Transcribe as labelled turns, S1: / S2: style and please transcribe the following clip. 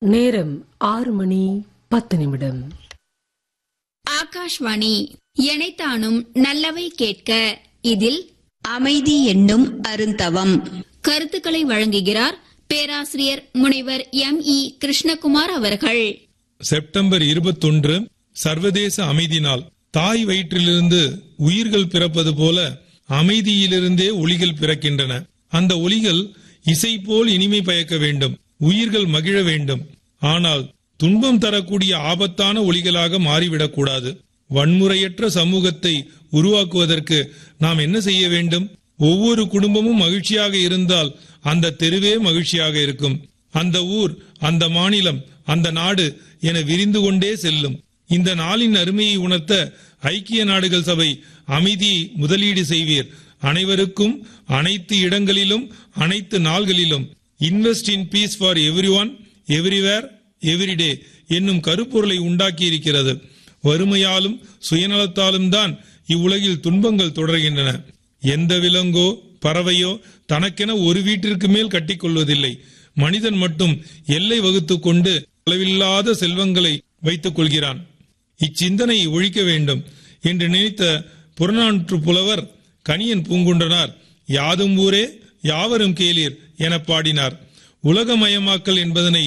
S1: நேரம் ஆறு மணி பத்து நிமிடம்
S2: ஆகாஷ்வாணி எனைத்தானும் நல்லவை கேட்க இதில்
S3: அமைதி என்னும் அருந்தவம்
S2: கருத்துக்களை வழங்குகிறார் பேராசிரியர் முனைவர் எம் இ கிருஷ்ணகுமார் அவர்கள்
S4: செப்டம்பர் இருபத்தொன்று சர்வதேச அமைதி நாள் தாய் வயிற்றிலிருந்து உயிர்கள் பிறப்பது போல அமைதியிலிருந்தே ஒளிகள் பிறக்கின்றன அந்த ஒளிகள் இசை போல் இனிமை பயக்க வேண்டும் உயிர்கள் மகிழ வேண்டும் ஆனால் துன்பம் தரக்கூடிய ஆபத்தான ஒளிகளாக மாறிவிடக்கூடாது வன்முறையற்ற சமூகத்தை உருவாக்குவதற்கு நாம் என்ன செய்ய வேண்டும் ஒவ்வொரு குடும்பமும் மகிழ்ச்சியாக இருந்தால் அந்த தெருவே மகிழ்ச்சியாக இருக்கும் அந்த ஊர் அந்த மாநிலம் அந்த நாடு என விரிந்து கொண்டே செல்லும் இந்த நாளின் அருமையை உணர்த்த ஐக்கிய நாடுகள் சபை அமைதியை முதலீடு செய்வீர் அனைவருக்கும் அனைத்து இடங்களிலும் அனைத்து நாள்களிலும் invest in peace for everyone everywhere everyday என்னும் கருப்பொருளை உண்டாக்கி இருக்கிறது வறுமையாலும் சுயநலத்தாலும் தான் இவ்வுலகில் துன்பங்கள் தொடர்கின்றன எந்த விலங்கோ பறவையோ தனக்கென ஒரு வீட்டிற்கு மேல் கட்டிக்கொள்வதில்லை மனிதன் மட்டும் எல்லை வகுத்துக் கொண்டு அளவில்லாத செல்வங்களை வைத்துக் கொள்கிறான் இச்சிந்தனையை ஒழிக்க வேண்டும் என்று நினைத்த புறநானூற்று புலவர் கணியன் பூங்குன்றனார் யாதும் ஊரே யாவரும் கேளீர் என பாடினார் உலகமயமாக்கல் என்பதனை